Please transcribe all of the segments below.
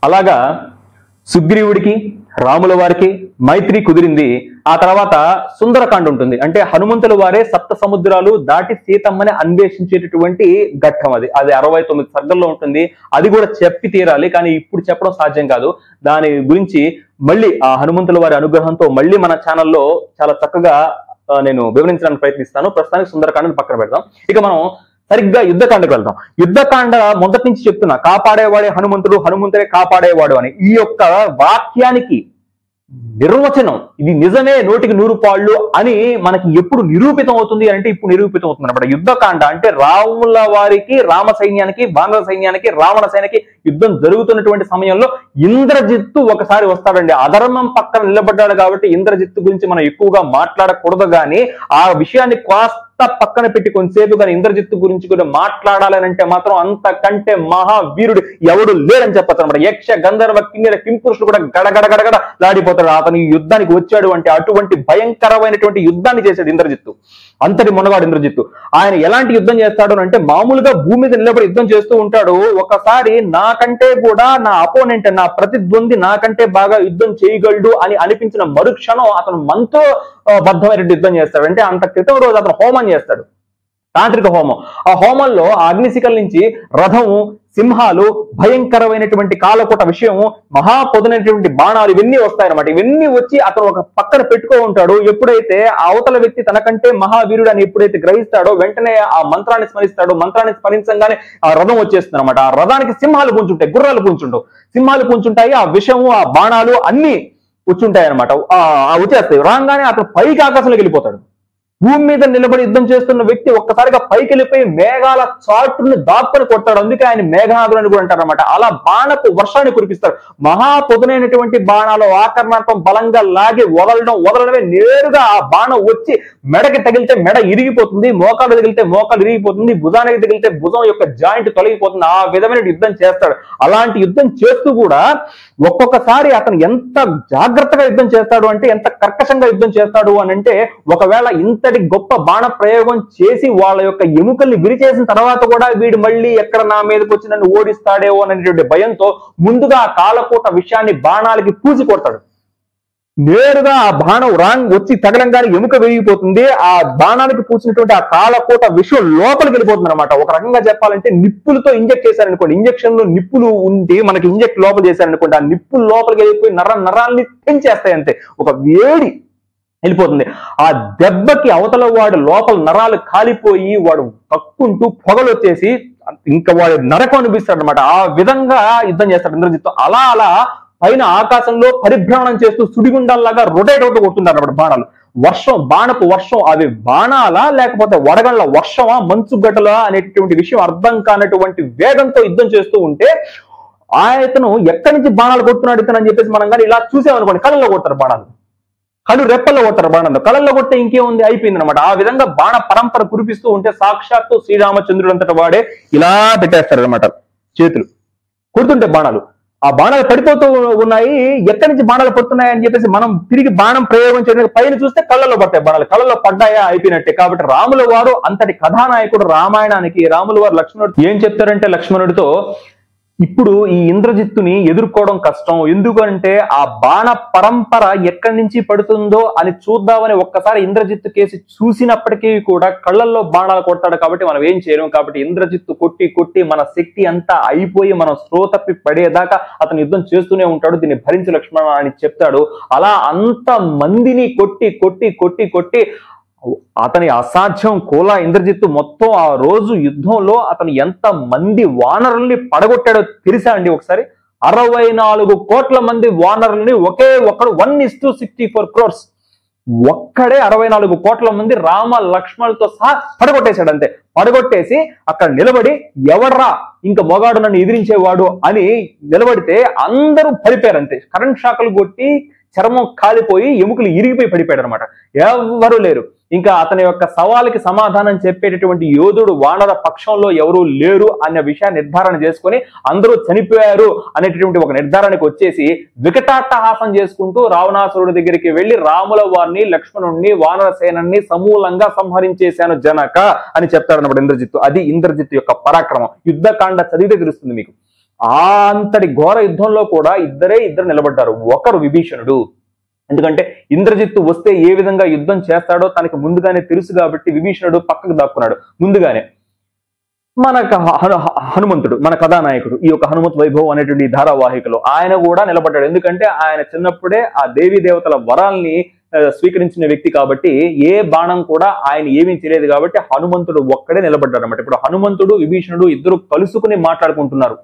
అలాగా సుగ్రీవుడికి రాముల వారికి మైత్రి కుదిరింది ఆ తర్వాత సుందరకాండ ఉంటుంది అంటే హనుమంతుల వారే సప్త సముద్రాలు దాటి సీతమ్మని అన్వేషించేటటువంటి ఘట్టం అది అది అరవై తొమ్మిది సర్గల్లో ఉంటుంది అది కూడా చెప్పి తీరాలి కానీ ఇప్పుడు చెప్పడం సాధ్యం కాదు దాని గురించి మళ్ళీ ఆ హనుమంతుల వారి అనుగ్రహంతో మళ్ళీ మన ఛానల్లో చాలా చక్కగా ఆ, నేను వివరించడానికి ప్రయత్నిస్తాను ప్రస్తుతానికి సుందరకాండని పక్కన పెడదాం ఇక మనం సరిగ్గా యుద్ధకాండకు వెళ్దాం యుద్ధకాండ మొదటి నుంచి చెప్తున్నా కాపాడేవాడే హనుమంతుడు హనుమంతుడే కాపాడేవాడు అని ఈ యొక్క వాక్యానికి నిర్వచనం ఇది నిజమే నూటికి నూరు పాళ్ళు అని మనకి ఎప్పుడు నిరూపితం అవుతుంది అంటే ఇప్పుడు నిరూపితం అవుతుంది అనమాట యుద్ధకాండ అంటే రాముల వారికి రామ సైన్యానికి వానర సైన్యానికి రావణ సైన్యానికి యుద్ధం జరుగుతున్నటువంటి సమయంలో ఇంద్రజిత్తు ఒకసారి వస్తాడండి అధర్మం పక్కన నిలబడ్డాడు కాబట్టి ఇంద్రజిత్తు గురించి మనం ఎక్కువగా మాట్లాడకూడదు కానీ ఆ విషయాన్ని కాస్త పక్కన పెట్టి కొంతసేపు కానీ ఇంద్రజిత్తు గురించి కూడా మాట్లాడాలని అంటే మాత్రం అంతకంటే మహావీరుడు ఎవడు లేడని చెప్పచ్చు అనమాట యక్ష గంధర్వ కిన్నెర కింపురుషులు కూడా గడగడ గడగడ లాడిపోతాడు అతను ఈ యుద్ధానికి వచ్చాడు అంటే అటువంటి భయంకరమైనటువంటి యుద్ధాన్ని చేశాడు ఇంద్రజిత్తు అంతటి మొనగాడు ఇంద్రజిత్తు ఆయన ఎలాంటి యుద్ధం చేస్తాడు అంటే మామూలుగా భూమి మీద నిలబడి యుద్ధం చేస్తూ ఉంటాడు ఒకసారి నాకంటే కూడా నా అపోనెంట్ నా ప్రతిద్వంది నాకంటే బాగా యుద్ధం చేయగలడు అని అనిపించిన మరుక్షణం అతను మనతో ఆ, బద్ధమైన యుద్ధం చేస్తాడు అంటే అంత క్రితం రోజు అతను హోమం చేస్తాడు తాంత్రిక హోమం ఆ హోమంలో ఆ అగ్నిశిఖల నుంచి రథము సింహాలు భయంకరమైనటువంటి కాలకూట విషయము మహాపొదునైనటువంటి బాణాలు ఇవన్నీ వస్తాయన్నమాట ఇవన్నీ వచ్చి అతను ఒక పక్కన పెట్టుకో ఉంటాడు ఎప్పుడైతే ఆ అవతల వ్యక్తి తనకంటే మహావీరుడు అని ఎప్పుడైతే గ్రహిస్తాడో వెంటనే ఆ మంత్రాన్ని స్మరిస్తాడో మంత్రాన్ని స్మరించగానే ఆ రథం వచ్చేస్తుంది అనమాట ఆ రథానికి సింహాలు పుంచుంటాయి గుర్రాలు పుంచుండవు సింహాలు పుంచుంటాయి ఆ విషము ఆ బాణాలు అన్ని వచ్చుంటాయి అనమాట వచ్చేస్తాయి రాగానే అతను పైకి ఆకాశంలోకి వెళ్ళిపోతాడు భూమి మీద నిలబడి యుద్ధం చేస్తున్న వ్యక్తి ఒక్కసారిగా పైకి వెళ్ళిపోయి మేఘాల చాటుని దాక్కుని కొడతాడు అందుకే ఆయన మేఘనాథుడు అని కూడా అంటారు అనమాట అలా బాణపు వర్షాన్ని కురిపిస్తాడు మహా పొదునైనటువంటి బాణాలు ఆకర్ణార్థం బలంగా లాగి వదలడం వదలడమే నేరుగా ఆ బాణం వచ్చి మెడకి తగిలితే మెడ ఇరిగిపోతుంది మోకాలు తగిలితే మోకాలు ఇరిగిపోతుంది భుజానికి తగిలితే భుజం యొక్క జాయింట్ తొలగిపోతుంది ఆ విధమైన యుద్ధం చేస్తాడు అలాంటి యుద్ధం చేస్తూ కూడా ఒక్కొక్కసారి అతను ఎంత జాగ్రత్తగా యుద్ధం చేస్తాడు అంటే ఎంత కర్కశంగా యుద్ధం చేస్తాడు అని అంటే ఒకవేళ ఇంతటి గొప్ప బాణ ప్రయోగం చేసి వాళ్ళ యొక్క ఎముకల్ని విరిచేసిన తర్వాత కూడా వీడు మళ్ళీ ఎక్కడ నా మీదకి వచ్చి నన్ను ఓడిస్తాడేమో అనేటువంటి భయంతో ముందుగా ఆ కాలకూట విషయాన్ని బాణాలకి పూసి కొడతాడు నేరుగా ఆ బాణం రాంగ్ వచ్చి తగలంగానే ఎముక విరిగిపోతుంది ఆ బాణానికి పూసినటువంటి ఆ కాలకూట విషయం లోపలికి వెళ్ళిపోతుంది అనమాట ఒక రకంగా చెప్పాలంటే నిప్పులతో ఇంజెక్ట్ చేశారనుకోండి ఇంజెక్షన్ లో నిప్పులు ఉండి మనకి ఇంజెక్ట్ లోపల చేశారనుకోండి ఆ నిప్పులు లోపలికి వెళ్ళిపోయి నర నరాల్ని పెంచేస్తాయి అంతే ఒక వేడి వెళ్ళిపోతుంది ఆ దెబ్బకి అవతల వాడు లోపల నరాలు కాలిపోయి వాడు కక్కుంటూ పొగలు వచ్చేసి ఇంకా వాడు నరకం అనిపిస్తాడు అనమాట ఆ విధంగా యుద్ధం చేస్తాడు ఇంద్రజిత్తు అలా అలా పైన ఆకాశంలో పరిభ్రమణం చేస్తూ సుడిగుండాల్లాగా రొటేట్ అవుతూ కొడుతుంటారు అన్నమాట బాణాలు వర్షం బాణపు వర్షం అవి బాణాలా లేకపోతే వడగళ్ళ వర్షమా మంచు గడ్డలా అనేటువంటి విషయం అర్థం కానటువంటి వేగంతో యుద్ధం చేస్తూ ఉంటే ఆయతను ఎక్కడి నుంచి బాణాలు కొడుతున్నాడు ఇతను అని చెప్పేసి మనం కానీ ఇలా చూసామనుకోండి కళ్ళలో కొడతారు బాణాలు కళ్ళు రెప్పల్లో కొడతారు బాణంలో కళ్ళల్లో కొడితే ఇంకేముంది అయిపోయింది అనమాట ఆ విధంగా బాణ పరంపర కురిపిస్తూ ఉంటే సాక్షాత్తు శ్రీరామచంద్రుడు అంతట వాడే ఇలా పెట్టేస్తారు అనమాట చేతులు కొడుతుంటే బాణాలు ఆ బాణాలు పడిపోతూ ఉన్నాయి ఎక్కడి నుంచి బాణాలు పడుతున్నాయి అని చెప్పేసి మనం తిరిగి బాణం ప్రయోగం చేయడానికి పైన చూస్తే కళ్ళలో పడతాయి బాణాలు కళ్ళలో పడ్డాయా అయిపోయినట్టే కాబట్టి రాముల వారు అంతటి కథానాయకుడు రామాయణానికి రాముల వారు లక్ష్మణుడు ఏం చెప్తారంటే లక్ష్మణుడితో ఇప్పుడు ఈ ఇంద్రజిత్తుని ఎదుర్కోవడం కష్టం ఎందుకంటే ఆ బాణ పరంపర ఎక్కడి నుంచి పడుతుందో అని చూద్దామని ఒక్కసారి ఇంద్రజిత్తు కేసి చూసినప్పటికీ కూడా కళ్ళల్లో బాణాలు కొడతాడు కాబట్టి మనం ఏం చేయలేం కాబట్టి ఇంద్రజిత్తు కొట్టి కొట్టి మన శక్తి అంతా అయిపోయి మనం స్లో తప్పి పడేదాకా అతను యుద్ధం చేస్తూనే ఉంటాడు దీన్ని భరించి లక్ష్మణ అని చెప్తాడు అలా అంత మందిని కొట్టి కొట్టి కొట్టి కొట్టి అతని అసాధ్యం కోలా ఇంద్రజిత్తు మొత్తం ఆ రోజు యుద్ధంలో అతను ఎంత మంది వానరుల్ని పడగొట్టాడో తెలుసా అండి ఒకసారి అరవై నాలుగు కోట్ల మంది వానరుల్ని ఒకే ఒక్కడు one is to sixty four crores ఒక్కడే అరవై నాలుగు కోట్ల మంది రామ లక్ష్మణులతో సహా పడగొట్టేశాడు అంతే పడగొట్టేసి అక్కడ నిలబడి ఎవర్రా ఇంకా మొగాడు నన్ను ఎదిరించేవాడు అని నిలబడితే అందరూ పడిపోయారు అంతే కరెంట్ షాకులు కొట్టి చర్మం కాలిపోయి ఎముకలు ఇరిగిపోయి పడిపోయాడు అనమాట ఎవ్వరూ లేరు ఇంకా అతని యొక్క సవాలుకి సమాధానం చెప్పేటటువంటి యోధుడు వానర పక్షంలో ఎవరూ లేరు అనే విషయాన్ని నిర్ధారణ చేసుకొని అందరూ చనిపోయారు అనేటటువంటి ఒక నిర్ధారణకు వచ్చేసి వికటాట్టహాసం చేసుకుంటూ రావణాసురుడి దగ్గరికి వెళ్లి రాముల వారిని లక్ష్మణుణ్ణి వానర సేనని సమూలంగా సంహరించేశాను జనక అని చెప్తాడు అన్నమాట ఇంద్రజిత్తు అది ఇంద్రజిత్తు యొక్క పరాక్రమం యుద్ధకాండ చదివితే తెలుస్తుంది మీకు ఆ అంతటి ఘోర యుద్ధంలో కూడా ఇద్దరే ఇద్దరు నిలబడ్డారు ఒకరు విభీషణుడు ఎందుకంటే ఇంద్రజిత్తు వస్తే ఏ విధంగా యుద్ధం చేస్తాడో తనకి ముందుగానే తెలుసు కాబట్టి విభీషణుడు పక్కకు దాక్కున్నాడు ముందుగానే మన క- హను- హనుమంతుడు మన కథానాయకుడు ఈ యొక్క హనుమత్ వైభవం అనేటువంటి ఈ ధారావాహికలో ఆయన కూడా నిలబడ్డాడు ఎందుకంటే ఆయన చిన్నప్పుడే ఆ దేవీ దేవతల వరాల్ని ఆ, స్వీకరించిన వ్యక్తి కాబట్టి ఏ బాణం కూడా ఆయన ఏమీ తెలియదు కాబట్టి హనుమంతుడు ఒక్కడే నిలబడ్డాడు అనమాట ఇప్పుడు హనుమంతుడు విభీషణుడు ఇద్దరు కలుసుకుని మాట్లాడుకుంటున్నారు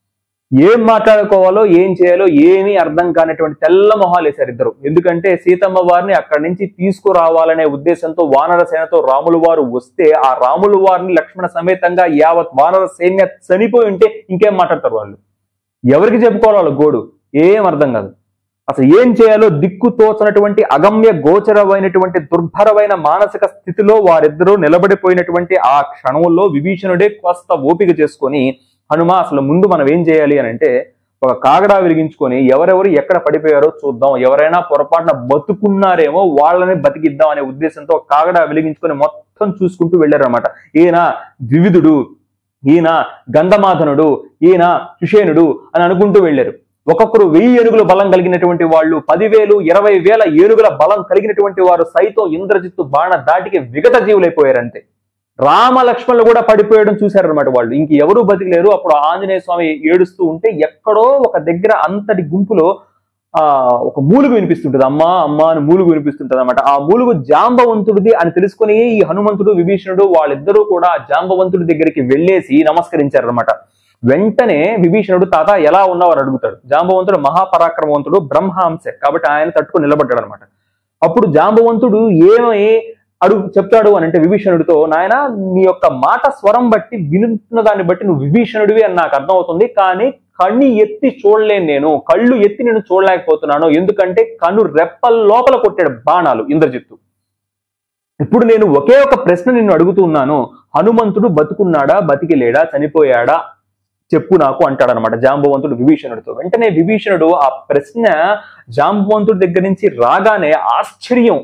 ఏం మాట్లాడుకోవాలో ఏం చేయాలో ఏమీ అర్థం కానటువంటి తెల్ల మొహాలు వేశారు ఇద్దరు ఎందుకంటే సీతమ్మ వారిని అక్కడి నుంచి తీసుకురావాలనే ఉద్దేశంతో వానర సేనతో రాములు వారు వస్తే ఆ రాములు వారిని లక్ష్మణ సమేతంగా యావత్ వానర సైన్య చనిపోయి ఉంటే ఇంకేం మాట్లాడతారు వాళ్ళు ఎవరికి చెప్పుకోవాలి వాళ్ళ గోడు ఏం అర్థం కాదు అసలు ఏం చేయాలో దిక్కు తోచనటువంటి అగమ్య గోచరమైనటువంటి దుర్భరమైన మానసిక స్థితిలో వారిద్దరూ నిలబడిపోయినటువంటి ఆ క్షణంలో విభీషణుడే కాస్త ఓపిక చేసుకొని హనుమ అసలు ముందు మనం ఏం చేయాలి అని అంటే ఒక కాగడా వెలిగించుకొని ఎవరెవరు ఎక్కడ పడిపోయారో చూద్దాం ఎవరైనా పొరపాటున బతుకున్నారేమో వాళ్ళని బతికిద్దాం అనే ఉద్దేశంతో ఒక కాగడా వెలిగించుకొని మొత్తం చూసుకుంటూ వెళ్ళారన్నమాట ఈయన ద్వివిధుడు ఈయన గంధమాధనుడు ఈయన సుషేనుడు అని అనుకుంటూ వెళ్ళారు ఒక్కొక్కరు వెయ్యి ఏనుగుల బలం కలిగినటువంటి వాళ్ళు పదివేలు ఇరవై వేల ఏనుగుల బలం కలిగినటువంటి వారు సైతం ఇంద్రజిత్తు బాణ దాటికి విగత జీవులైపోయారంతే రామ లక్ష్మణులు కూడా పడిపోయడం చూశారనమాట వాళ్ళు ఇంక ఎవరు బతికలేరు అప్పుడు ఆంజనేయ స్వామి ఏడుస్తూ ఉంటే ఎక్కడో ఒక దగ్గర అంతటి గుంపులో ఆ ఒక మూలుగు వినిపిస్తుంటది అమ్మా అమ్మా అని మూలుగు వినిపిస్తుంటది అనమాట ఆ మూలుగు జాంబవంతుడిది అని తెలుసుకుని ఈ హనుమంతుడు విభీషణుడు వాళ్ళిద్దరూ కూడా ఆ జాంబవంతుడి దగ్గరికి వెళ్ళేసి నమస్కరించారనమాట వెంటనే విభీషణుడు తాత ఎలా ఉన్నావు అని అడుగుతాడు జాంబవంతుడు మహాపరాక్రమవంతుడు బ్రహ్మాంశ కాబట్టి ఆయన తట్టుకుని నిలబడ్డాడు అనమాట అప్పుడు జాంబవంతుడు ఏమై అడుగు చెప్తాడు అని అంటే విభీషణుడితో నాయన నీ యొక్క మాట స్వరం బట్టి వినుతున్న దాన్ని బట్టి నువ్వు విభీషణుడివి అని నాకు అర్థమవుతుంది కానీ కళ్ళు ఎత్తి చూడలేను నేను కళ్ళు ఎత్తి నేను చూడలేకపోతున్నాను ఎందుకంటే కను రెప్పల లోపల కొట్టాడు బాణాలు ఇంద్రజిత్తు ఇప్పుడు నేను ఒకే ఒక ప్రశ్న నిన్ను అడుగుతున్నాను హనుమంతుడు బతుకున్నాడా బతికి లేడా చనిపోయాడా చెప్పు నాకు అంటాడనమాట జాంబవంతుడు విభీషణుడితో వెంటనే విభీషణుడు ఆ ప్రశ్న జాంబవంతుడి దగ్గర నుంచి రాగానే ఆశ్చర్యం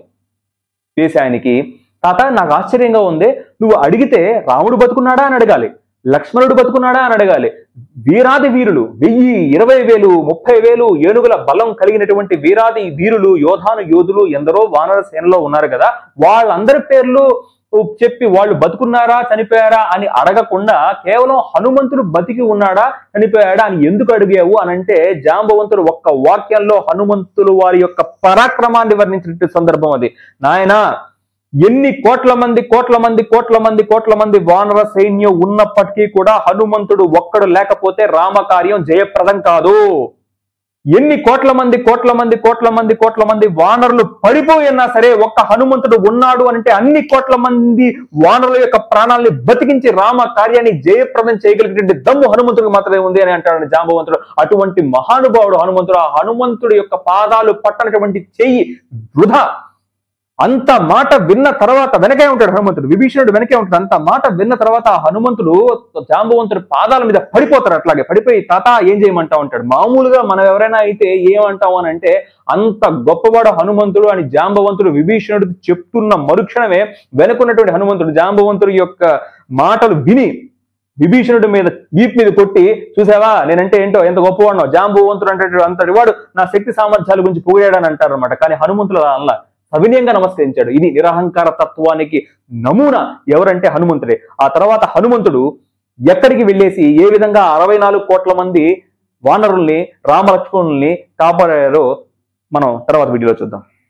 వేసి ఆయనకి తాత నాకు ఆశ్చర్యంగా ఉంది నువ్వు అడిగితే రాముడు బతుకున్నాడా అని అడగాలి లక్ష్మణుడు బతుకున్నాడా అని అడగాలి వీరాది వీరులు వెయ్యి ఇరవై వేలు ముప్పై వేలు ఏనుగుల బలం కలిగినటువంటి వీరాది వీరులు యోధాను యోధులు ఎందరో వానర సేనలో ఉన్నారు కదా వాళ్ళందరి పేర్లు చెప్పి వాళ్ళు బతుకున్నారా చనిపోయారా అని అడగకుండా కేవలం హనుమంతుడు బతికి ఉన్నాడా చనిపోయాడా అని ఎందుకు అడిగావు అని అంటే జాంబవంతుడు ఒక్క వాక్యంలో హనుమంతులు వారి యొక్క పరాక్రమాన్ని వర్ణించిన సందర్భం అది నాయనా ఎన్ని కోట్ల మంది కోట్ల మంది కోట్ల మంది కోట్ల మంది వానర సైన్యం ఉన్నప్పటికీ కూడా హనుమంతుడు ఒక్కడు లేకపోతే రామకార్యం జయప్రదం కాదు ఎన్ని కోట్ల మంది కోట్ల మంది కోట్ల మంది కోట్ల మంది వానరులు పడిపోయినా సరే ఒక్క హనుమంతుడు ఉన్నాడు అంటే అన్ని కోట్ల మంది వానరుల యొక్క ప్రాణాల్ని బతికించి రామ కార్యాన్ని జయప్రదం చేయగలిగినటువంటి దమ్ము హనుమంతుడికి మాత్రమే ఉంది అని అంటాడు జాంబవంతుడు అటువంటి మహానుభావుడు హనుమంతుడు ఆ హనుమంతుడి యొక్క పాదాలు పట్టనటువంటి చెయ్యి వృధా అంత మాట విన్న తర్వాత వెనకే ఉంటాడు హనుమంతుడు విభీషణుడు వెనకే ఉంటాడు అంత మాట విన్న తర్వాత ఆ హనుమంతుడు జాంబవంతుడి పాదాల మీద పడిపోతాడు అట్లాగే పడిపోయి తాత ఏం చేయమంటావు అంటాడు మామూలుగా మనం ఎవరైనా అయితే ఏమంటాం అని అంటే అంత గొప్పవాడు హనుమంతుడు అని జాంబవంతుడు విభీషణుడు చెప్తున్న మరుక్షణమే వెనుకున్నటువంటి హనుమంతుడు జాంబవంతుడి యొక్క మాటలు విని విభీషణుడి మీద వీప్ మీద కొట్టి చూసావా నేనంటే ఏంటో ఎంత గొప్పవాడినో జాంబవంతుడు అంటే అంతటి వాడు నా శక్తి సామర్థ్యాల గురించి పొగిడాడని అంటారు అనమాట కానీ హనుమంతుడు అలా అనలా సవినయంగా నమస్కరించాడు ఇది నిరహంకార తత్వానికి నమూనా ఎవరంటే హనుమంతుడే ఆ తర్వాత హనుమంతుడు ఎక్కడికి వెళ్ళేసి ఏ విధంగా అరవై నాలుగు కోట్ల మంది వానరుల్ని రామలక్ష్మణుల్ని కాపాడారో మనం తర్వాత వీడియోలో చూద్దాం